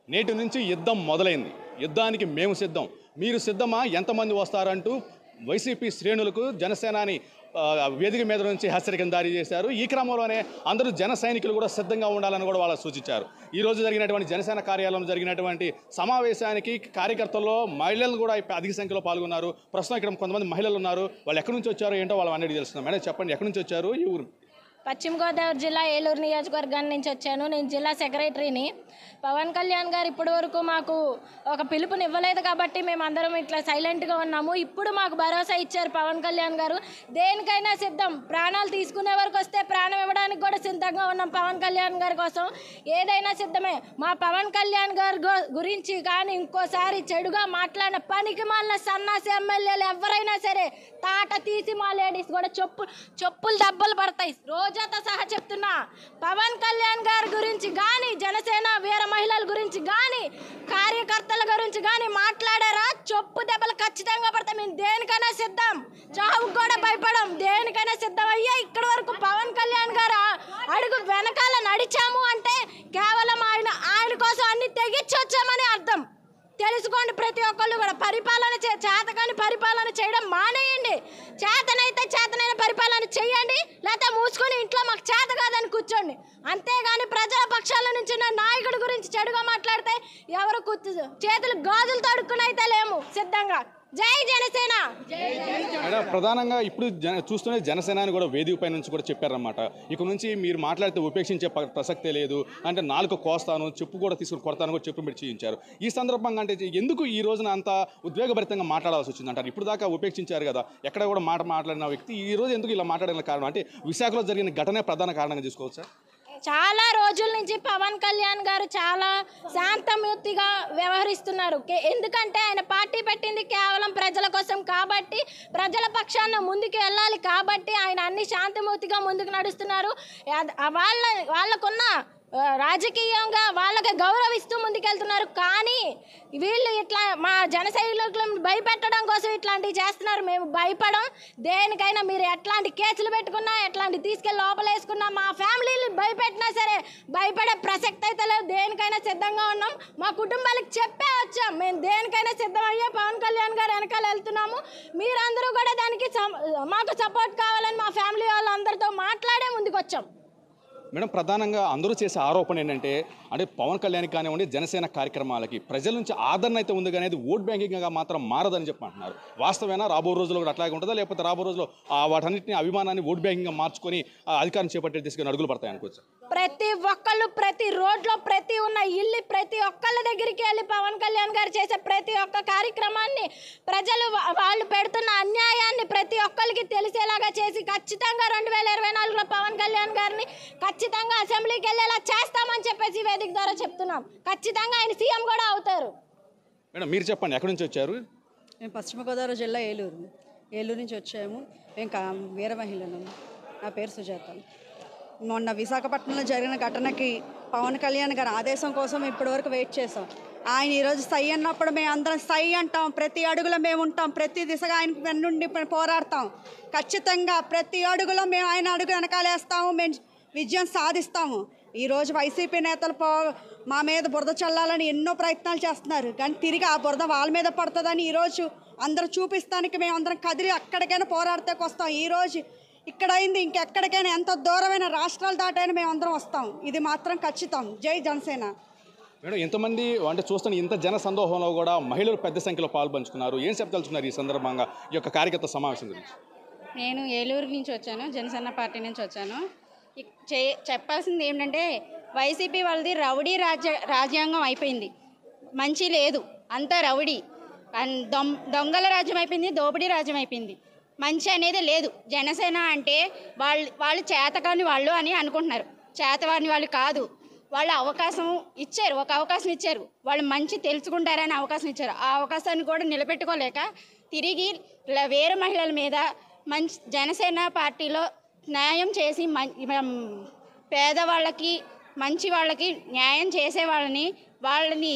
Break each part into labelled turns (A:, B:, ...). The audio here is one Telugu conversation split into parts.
A: నేటి నుంచి యుద్ధం మొదలైంది యుద్ధానికి మేము సిద్ధం మీరు సిద్ధమా ఎంతమంది వస్తారంటూ వైసీపీ శ్రేణులకు జనసేనాని ఆ, వేదిక మీద నుంచి హెచ్చరికను జారీ చేశారు ఈ క్రమంలోనే అందరూ జన సైనికులు కూడా సిద్ధంగా ఉండాలని కూడా వాళ్ళు సూచించారు ఈ రోజు జరిగినటువంటి జనసేన కార్యాలయంలో జరిగినటువంటి సమావేశానికి కార్యకర్తల్లో మహిళలు కూడా అధిక సంఖ్యలో పాల్గొన్నారు ప్రస్తుతం ఇక్కడ కొంతమంది మహిళలు ఉన్నారు వాళ్ళు ఎక్కడి నుంచి వచ్చారో ఏంటో వాళ్ళు అన్నిటి తెలుస్తున్నాం మేడం చెప్పండి ఎక్కడి నుంచి వచ్చారు ఈ ఊరు
B: పశ్చిమ గోదావరి జిల్లా ఏలూరు నియోజకవర్గాన్ని నుంచి వచ్చాను నేను జిల్లా సెక్రటరీని పవన్ కళ్యాణ్ గారు ఇప్పటి వరకు మాకు ఒక పిలుపుని ఇవ్వలేదు కాబట్టి మేము అందరం ఇట్లా సైలెంట్గా ఉన్నాము ఇప్పుడు మాకు భరోసా ఇచ్చారు పవన్ కళ్యాణ్ గారు దేనికైనా సిద్ధం ప్రాణాలు తీసుకునే వరకు వస్తే ప్రాణం ఇవ్వడానికి కూడా సిద్ధంగా ఉన్నాం పవన్ కళ్యాణ్ గారి కోసం ఏదైనా సిద్ధమే మా పవన్ కళ్యాణ్ గారి గో- గురించి కానీ ఇంకోసారి చెడుగా మాట్లాడిన పనికి మాలిన సన్నాసి ఎమ్మెల్యేలు ఎవరైనా సరే తాట తీసి మా లేడీస్ కూడా చెప్పు చెప్పులు దెబ్బలు పడతాయి రోజాతో సహా చెప్తున్నా పవన్ కళ్యాణ్ గారి గురించి కానీ జనసేన వీర మహిళల గురించి కానీ కార్యకర్తల గురించి కానీ మాట్లాడారా చెప్పు దెబ్బలు ఖచ్చితంగా పడతాయి మేము దేనికైనా సిద్ధం చావుకు కూడా భయపడం దేనికైనా సిద్ధం అయ్యా ఇక్కడి వరకు పవన్ కళ్యాణ్ గారు ఆ అడుగు వెనకాల నడిచాము అంటే కేవలం ఆయన ఆయన కోసం అన్ని తెగించి వచ్చామని అర్థం తెలుసుకోండి ప్రతి ఒక్కళ్ళు కూడా పరిపాలన చే చేతకాని పరిపాలన చేయడం మానేయండి చేతనైతే చేతనైన పరిపాలన చేయండి లేకపోతే మూసుకొని ఇంట్లో మాకు చేత కాదని కూర్చోండి అంతేగాని ప్రజల పక్షాల నుంచి ఉన్న నాయకుడి గురించి చెడుగా మాట్లాడితే ఎవరు కూర్చు చేతులు గాజులు తడుక్కుని అయితే లేము సిద్ధంగా జై జనసేన
A: మేడం ప్రధానంగా ఇప్పుడు జన చూస్తూనే జనసేనాని కూడా వేదికపై నుంచి కూడా చెప్పారన్నమాట ఇక నుంచి మీరు మాట్లాడితే ఉపేక్షించే ప- ప్రసక్తే లేదు అంటే నాలుగు కోస్తాను చెప్పు కూడా తీసుకుని కొడతాను కూడా చెప్పు పెట్టి చేయించారు ఈ సందర్భంగా అంటే ఎందుకు ఈ రోజున అంత ఉద్వేగభరితంగా మాట్లాడాల్సి వచ్చింది అంటారు ఇప్పుడు దాకా ఉపేక్షించారు కదా ఎక్కడ కూడా మాట మాట్లాడిన వ్యక్తి ఈ రోజు ఎందుకు ఇలా మాట్లాడిన కారణం అంటే విశాఖలో జరిగిన ఘటనే ప్రధాన కారణంగా తీసుకోవచ్చా
B: చాలా రోజుల నుంచి పవన్ కళ్యాణ్ గారు చాలా శాంతమూర్తిగా వ్యవహరిస్తున్నారు కే- ఎందుకంటే ఆయన పార్టీ పెట్టింది కేవలం ప్రజల కోసం కాబట్టి ప్రజల పక్షాన ముందుకు వెళ్ళాలి కాబట్టి ఆయన అన్ని శాంతమూర్తిగా ముందుకు నడుస్తున్నారు అద్- ఆ వాళ్ళ వాళ్ళకున్న ఆ, రాజకీయంగా వాళ్ళకి గౌరవిస్తూ ముందుకెళ్తున్నారు కానీ వీళ్ళు ఇట్లా మా జన సైనికులను భయపెట్టడం కోసం ఇట్లాంటివి చేస్తున్నారు మేము భయపడం దేనికైనా మీరు ఎట్లాంటి కేసులు పెట్టుకున్నా ఎట్లాంటి తీసుకెళ్ళి లోపల వేసుకున్నా మా ఫ్యామిలీని భయపెట్టినా సరే భయపడే ప్రసక్తి అయితే లేదు దేనికైనా సిద్ధంగా ఉన్నాం మా కుటుంబాలకు చెప్పే వచ్చాం మేము దేనికైనా సిద్ధం అయ్యే పవన్ కళ్యాణ్ గారు వెనకాల వెళ్తున్నాము మీరందరూ కూడా దానికి సం- మాకు సపోర్ట్ కావాలని మా ఫ్యామిలీ వాళ్ళందరితో మాట్లాడే ముందుకు వచ్చాం
A: మేడం ప్రధానంగా అందరూ చేసే ఆరోపణ ఏంటంటే అంటే పవన్ కళ్యాణ్ కానివ్వండి జనసేన కార్యక్రమాలకి ప్రజల నుంచి ఆదరణ అయితే ఉంది కానీ అది ఓట్ బ్యాంకింగ్గా మాత్రం మారదని చెప్పి అంటున్నారు వాస్తవేనా రాబో రోజుల్లో కూడా అట్లాగే ఉంటుందా లేకపోతే రాబో రోజుల్లో ఆ వాటన్నిటిని అభిమానాన్ని ఓట్ బ్యాంకింగ్గా మార్చుకొని ఆ అధికారం చేపట్టే దిశగా అడుగులు పడతాయి అనుకోవచ్చు
B: ప్రతి ఒక్కళ్ళు ప్రతి రోడ్లో ప్రతి ఉన్న ఇల్లు ప్రతి ఒక్కళ్ళ దగ్గరికి వెళ్ళి పవన్ కళ్యాణ్ గారు చేసే ప్రతి ఒక్క కార్యక్రమాన్ని ప్రజలు వా- వాళ్ళు పెడుతున్న అన్యాయాన్ని ప్రతి ఒక్కరికి తెలిసేలాగా చేసి ఖచ్చితంగా రెండు వేల ఇరవై నాలుగులో పవన్ కళ్యాణ్ గారిని ఖచ్చితంగా అసెంబ్లీకి వెళ్ళేలా చేస్తామని చెప్పేసి ఈ వేదిక ద్వారా చెప్తున్నాం ఖచ్చితంగా ఆయన సీఎం కూడా అవుతారు
A: మేడం మీరు చెప్పండి ఎక్కడి నుంచి వచ్చారు
C: మేము పశ్చిమ గోదావరి జిల్లా ఏలూరు ఏలూరు నుంచి వచ్చాము మేము కా వీర మహిళను నా పేరు సుజాత మొన్న విశాఖపట్నంలో జరిగిన ఘటనకి పవన్ కళ్యాణ్ గారి ఆదేశం కోసం ఇప్పటివరకు వెయిట్ చేసాం ఆయన ఈరోజు సై అన్నప్పుడు మేము అందరం సై అంటాం ప్రతి అడుగులో మేము ఉంటాం ప్రతి దిశగా ఆయన వెన్నుండి పోరాడతాం ఖచ్చితంగా ప్రతి అడుగులో మేము ఆయన అడుగు వెనకాలేస్తాము మేము విజయం సాధిస్తాము ఈరోజు వైసీపీ నేతలు పో మా మీద బురద చల్లాలని ఎన్నో ప్రయత్నాలు చేస్తున్నారు కానీ తిరిగి ఆ బురద వాళ్ళ మీద పడుతుందని ఈరోజు అందరూ చూపిస్తానికి మేము అందరం కదిలి అక్కడికైనా పోరాడితేకి వస్తాం ఈరోజు ఇక్కడ అయింది ఇంకెక్కడికైనా ఎంత దూరమైన రాష్ట్రాలు దాటైనా మేము అందరం వస్తాం ఇది మాత్రం ఖచ్చితం జై జనసేన
A: మేడం ఎంతమంది అంటే చూస్తున్న ఇంత జన సందోహంలో కూడా మహిళలు పెద్ద సంఖ్యలో పాల్పంచుకున్నారు ఏం చెప్పదలుచుకున్నారు ఈ సందర్భంగా ఈ యొక్క కార్యకర్త సమావేశం గురించి
D: నేను ఏలూరు నుంచి వచ్చాను జనసేన పార్టీ నుంచి వచ్చాను ఇక్ చే చెప్పాల్సింది ఏంటంటే వైసీపీ వాళ్ళది రౌడీ రాజ్య రాజ్యాంగం అయిపోయింది మంచి లేదు అంతా రౌడీ అండ్ దొం దొంగల రాజ్యం అయిపోయింది దోపిడీ రాజ్యం అయిపోయింది మంచి అనేది లేదు జనసేన అంటే వాళ్ళు వాళ్ళు చేతకాని వాళ్ళు అని అనుకుంటున్నారు చేతవాని వాళ్ళు కాదు వాళ్ళు అవకాశం ఇచ్చారు ఒక అవకాశం ఇచ్చారు వాళ్ళు మంచి తెలుసుకుంటారని అవకాశం ఇచ్చారు ఆ అవకాశాన్ని కూడా నిలబెట్టుకోలేక తిరిగి ల- వేరే మహిళల మీద మంచి జనసేన పార్టీలో న్యాయం చేసి మం- మనం పేదవాళ్ళకి మంచి వాళ్ళకి న్యాయం చేసే వాళ్ళని వాళ్ళని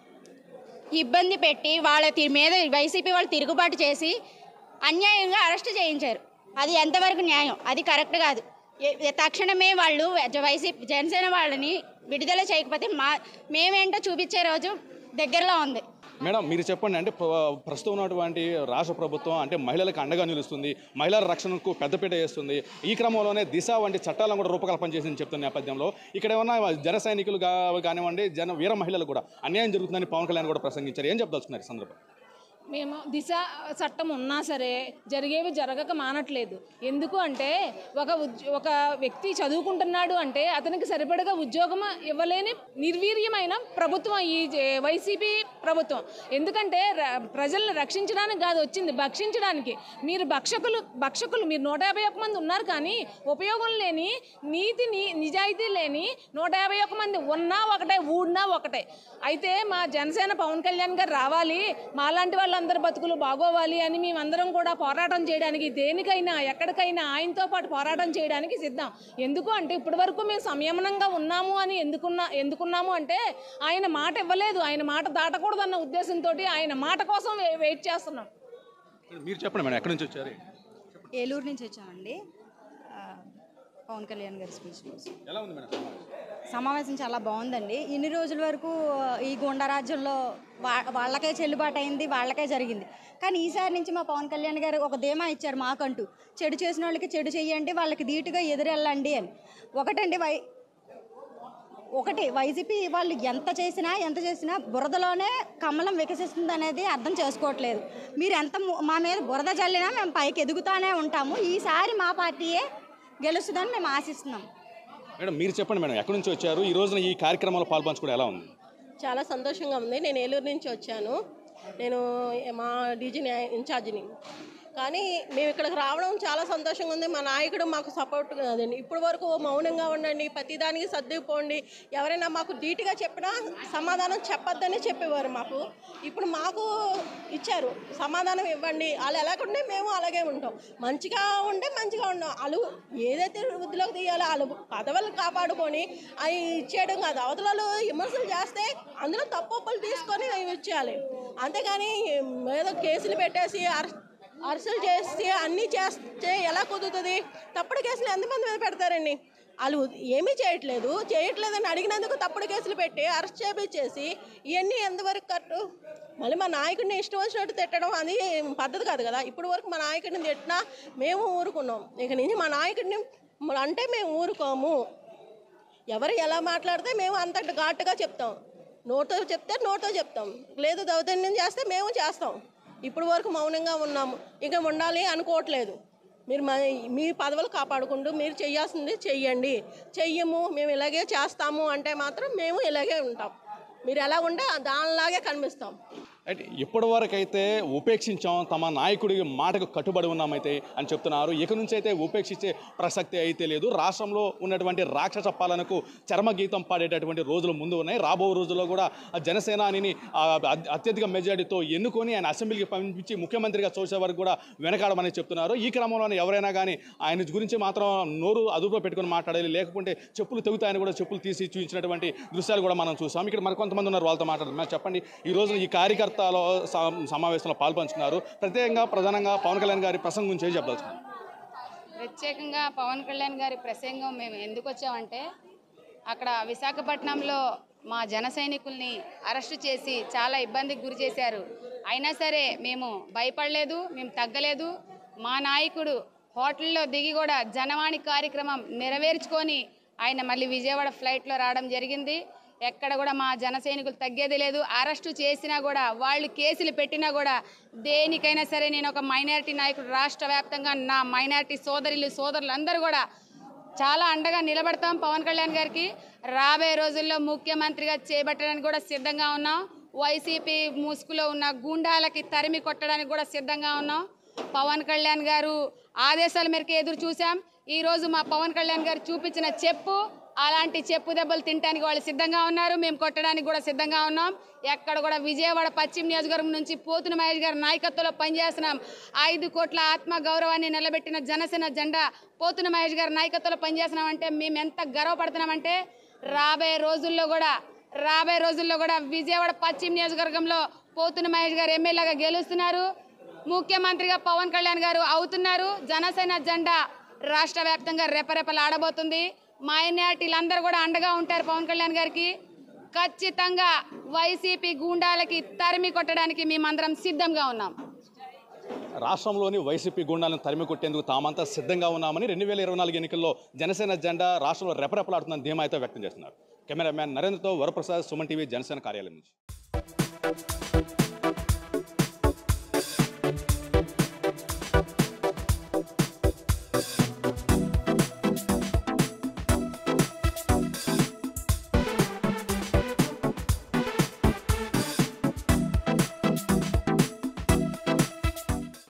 D: ఇబ్బంది పెట్టి వాళ్ళ తి- మీద వైసీపీ వాళ్ళు తిరుగుబాటు చేసి అన్యాయంగా అరెస్ట్ చేయించారు అది ఎంతవరకు న్యాయం అది కరెక్ట్ కాదు ఏ- ఏ- తక్షణమే వాళ్ళు జ- వైసీపీ జనసేన వాళ్ళని విడుదల చేయకపోతే మా మేమేంటో చూపించే రోజు దగ్గరలో ఉంది
A: మేడం మీరు చెప్పండి అంటే ప్ర- ప్రస్తుతం ఉన్నటువంటి రాష్ట్ర ప్రభుత్వం అంటే మహిళలకు అండగా నిలుస్తుంది మహిళల రక్షణకు పెద్దపీట వేస్తుంది ఈ క్రమంలోనే దిశ వంటి చట్టాలను కూడా రూపకల్పన చేసిందని చెప్తున్న నేపథ్యంలో ఇక్కడ ఏమన్నా జన సైనికులు గా- కానివ్వండి జన వీర మహిళలు కూడా అన్యాయం జరుగుతుందని పవన్ కళ్యాణ్ కూడా ప్రసంగించారు ఏం చెప్పదలుచుకున్నారు ఈ సందర్భం
E: మేము దిశ చట్టం ఉన్నా సరే జరిగేవి జరగక మానట్లేదు ఎందుకు అంటే ఒక ఉద్య ఒక వ్యక్తి చదువుకుంటున్నాడు అంటే అతనికి సరిపడగా ఉద్యోగం ఇవ్వలేని నిర్వీర్యమైన ప్రభుత్వం ఈ జే- వైసీపీ ప్రభుత్వం ఎందుకంటే ర- ప్రజల్ని రక్షించడానికి కాదు వచ్చింది భక్షించడానికి మీరు భక్షకులు భక్షకులు మీరు నూట యాభై ఒక్క మంది ఉన్నారు కానీ ఉపయోగం లేని నీతి ని- నిజాయితీ లేని నూట యాభై ఒక్క మంది ఉన్నా ఒకటే ఊడినా ఒకటే అయితే మా జనసేన పవన్ కళ్యాణ్ గారు రావాలి మాలాంటి వాళ్ళందరి బతుకులు బాగోవాలి అని మేమందరం కూడా పోరాటం చేయడానికి దేనికైనా ఎక్కడికైనా ఆయనతో పాటు పోరాటం చేయడానికి సిద్ధం ఎందుకు అంటే ఇప్పటి వరకు మేము సంయమనంగా ఉన్నాము అని ఎందుకున్నా ఎందుకున్నాము అంటే ఆయన మాట ఇవ్వలేదు ఆయన మాట దాటకూడదన్న ఉద్దేశంతో ఆయన మాట కోసం వే- వెయిట్ చేస్తున్నాం
A: మీరు చెప్పండి మేడం ఎక్కడి నుంచి వచ్చారు
C: ఏలూరు నుంచి వచ్చామండి ఆ, పవన్ కళ్యాణ్ గారి స్పీచ్ కోసం
A: ఎలా ఉంది మేడం సమావేశం?
C: సమావేశం చాలా బాగుందండి ఇన్ని రోజుల వరకు ఈ గుండా రాజ్యంలో వా వాళ్ళకే చెల్లుబాటు అయింది వాళ్ళకే జరిగింది కానీ ఈసారి నుంచి మా పవన్ కళ్యాణ్ గారు ఒక ధీమా ఇచ్చారు మాకంటూ చెడు చేసిన వాళ్ళకి చెడు చెయ్యండి వాళ్ళకి ధీటుగా ఎదురెళ్ళండి అని ఒకటండి వై ఒకటి వైసీపీ వాళ్ళు ఎంత చేసినా ఎంత చేసినా బురదలోనే కమలం వికసిస్తుంది అనేది అర్థం చేసుకోవట్లేదు మీరు ఎంత ము- మా మీద బురద చల్లినా మేము పైకి ఎదుగుతానే ఉంటాము ఈసారి మా పార్టీయే గెలుస్తుందని మేము ఆశిస్తున్నాం
A: మేడం మీరు చెప్పండి మేడం ఎక్కడి నుంచి వచ్చారు ఈ రోజున ఈ కార్యక్రమంలో పాల్పంచుకోవడం ఎలా ఉంది
F: చాలా సంతోషంగా ఉంది నేను ఏలూరు నుంచి వచ్చాను నేను మా డీజీ ఇన్ఛార్జిని కానీ మేము ఇక్కడికి రావడం చాలా సంతోషంగా ఉంది మా నాయకుడు మాకు సపోర్ట్ అదండి ఇప్పటి వరకు మౌనంగా ఉండండి ప్రతిదానికి సర్దుకుపోండి ఎవరైనా మాకు ధీటుగా చెప్పినా సమాధానం చెప్పొద్దని చెప్పేవారు మాకు ఇప్పుడు మాకు ఇచ్చారు సమాధానం ఇవ్వండి వాళ్ళు ఎలాగుంటే మేము అలాగే ఉంటాం మంచిగా ఉంటే మంచిగా ఉంటాం వాళ్ళు ఏదైతే వృద్ధిలోకి తీయాలో వాళ్ళు పదవులు కాపాడుకొని అవి ఇచ్చేయడం కాదు అవతలలో విమర్శలు చేస్తే అందులో తప్పులు తీసుకొని అవి ఇచ్చేయాలి అంతేగాని ఏదో కేసులు పెట్టేసి అరెస్ట్ అరెస్టులు చేసి అన్నీ చేస్తే ఎలా కుదురుతుంది తప్పుడు కేసులు ఎంతమంది మీద పెడతారండి వాళ్ళు ఏమీ చేయట్లేదు చేయట్లేదని అడిగినందుకు తప్పుడు కేసులు పెట్టి అరెస్ట్ చేపించేసి ఇవన్నీ ఎంతవరకు కరెక్ట్ మళ్ళీ మా నాయకుడిని ఇష్టం వచ్చినట్టు తిట్టడం అది పద్ధతి కాదు కదా ఇప్పుడు వరకు మా నాయకుడిని తిట్టినా మేము ఊరుకున్నాం ఇక నుంచి మా నాయకుడిని మ- అంటే మేము ఊరుకోము ఎవరు ఎలా మాట్లాడితే మేము అంత ఘాటుగా చెప్తాం నోటితో చెప్తే నోటితో చెప్తాం లేదు దౌర్జన్యం చేస్తే మేము చేస్తాం ఇప్పుడు వరకు మౌనంగా ఉన్నాము ఇక ఉండాలి అనుకోవట్లేదు మీరు మా మీ పదవులు కాపాడుకుంటూ మీరు చేయాల్సింది చెయ్యండి చెయ్యము మేము ఇలాగే చేస్తాము అంటే మాత్రం మేము ఇలాగే ఉంటాం మీరు ఎలా ఉంటే దానిలాగే కనిపిస్తాం
A: అయితే ఇప్పటి వరకు అయితే ఉపేక్షించాం తమ నాయకుడి మాటకు కట్టుబడి ఉన్నామైతే అని చెప్తున్నారు ఇక నుంచి అయితే ఉపేక్షించే ప్రసక్తి అయితే లేదు రాష్ట్రంలో ఉన్నటువంటి రాక్షస పాలనకు చర్మగీతం పాడేటటువంటి రోజులు ముందు ఉన్నాయి రాబో రోజుల్లో కూడా ఆ జనసేనాని ఆ, అత్- అత్యధిక మెజారిటీతో ఎన్నుకొని ఆయన అసెంబ్లీకి పంపించి ముఖ్యమంత్రిగా చూసే వరకు కూడా వెనకాడమని చెప్తున్నారు ఈ క్రమంలోనే ఎవరైనా కానీ ఆయన గురించి మాత్రం నోరు అదుపులో పెట్టుకొని మాట్లాడాలి లేకుంటే చెప్పులు తెగుతాయని కూడా చెప్పులు తీసి చూపించినటువంటి దృశ్యాలు కూడా మనం చూసాం ఇక్కడ మరికొంతమంది ఉన్నారు వాళ్ళతో మాట్లాడారు మేము చెప్పండి ఈ రోజు ఈ కార్యకర్తలో సమ- సమావేశంలో పాల్పంచుకున్నారు ప్రత్యేకంగా ప్రధానంగా పవన్ కళ్యాణ్ గారి ప్రసంగం గురించి ఏం చెప్పదలుచుకున్నారు
G: ప్రత్యేకంగా పవన్ కళ్యాణ్ గారి ప్రసంగం మేము ఎందుకు వచ్చామంటే అక్కడ విశాఖపట్నంలో మా జన సైనికుల్ని అరెస్టు చేసి చాలా ఇబ్బందికి గురి చేశారు అయినా సరే మేము భయపడలేదు మేము తగ్గలేదు మా నాయకుడు హోటల్లో దిగి కూడా జనవాణి కార్యక్రమం నెరవేర్చుకొని ఆయన మళ్ళీ విజయవాడ ఫ్లైట్లో రావడం జరిగింది ఎక్కడ కూడా మా జన సైనికులు తగ్గేది లేదు అరెస్టు చేసినా కూడా వాళ్ళు కేసులు పెట్టినా కూడా దేనికైనా సరే నేను ఒక మైనారిటీ నాయకుడు రాష్ట్ర వ్యాప్తంగా నా మైనారిటీ సోదరులు సోదరులు అందరూ కూడా చాలా అండగా నిలబడతాం పవన్ కళ్యాణ్ గారికి రాబోయే రోజుల్లో ముఖ్యమంత్రిగా చేపట్టడానికి కూడా సిద్ధంగా ఉన్నాం వైసీపీ ముసుగులో ఉన్న గూండాలకి తరిమి కొట్టడానికి కూడా సిద్ధంగా ఉన్నాం పవన్ కళ్యాణ్ గారు ఆదేశాల మేరకు ఎదురు చూసాం ఈ రోజు మా పవన్ కళ్యాణ్ గారు చూపించిన చెప్పు అలాంటి చెప్పు దెబ్బలు తినడానికి వాళ్ళు సిద్ధంగా ఉన్నారు మేము కొట్టడానికి కూడా సిద్ధంగా ఉన్నాం ఎక్కడ కూడా విజయవాడ పశ్చిమ నియోజకవర్గం నుంచి పోతున మహేష్ గారి నాయకత్వంలో పనిచేస్తున్నాం ఐదు కోట్ల ఆత్మ గౌరవాన్ని నిలబెట్టిన జనసేన జెండా పోతున మహేష్ గారి నాయకత్వంలో పనిచేస్తున్నామంటే మేము ఎంత గర్వపడుతున్నామంటే రాబోయే రోజుల్లో కూడా రాబోయే రోజుల్లో కూడా విజయవాడ పశ్చిమ నియోజకవర్గంలో పోతున మహేష్ గారు ఎమ్మెల్యేగా గెలుస్తున్నారు ముఖ్యమంత్రిగా పవన్ కళ్యాణ్ గారు అవుతున్నారు జనసేన జెండా రాష్ట్ర వ్యాప్తంగా రెపరెపలాడబోతుంది మైనార్టీలు అందరూ కూడా అండగా ఉంటారు పవన్ కళ్యాణ్ గారికి ఖచ్చితంగా వైసీపీ గూండాలకి తరిమి కొట్టడానికి మేమందరం సిద్ధంగా ఉన్నాం
A: రాష్ట్రంలోని వైసీపీ గుండాలను తరిమి కొట్టేందుకు తామంతా సిద్ధంగా ఉన్నామని రెండు వేల ఇరవై నాలుగు ఎన్నికల్లో జనసేన జెండా రాష్ట్రంలో రెపరెపలాడుతుందని ధీమా అయితే వ్యక్తం చేస్తున్నారు కెమెరామ్యాన్ నరేంద్రతో వరప్రసాద్ సుమన్ టీవీ జనసేన కార్యాలయం నుంచి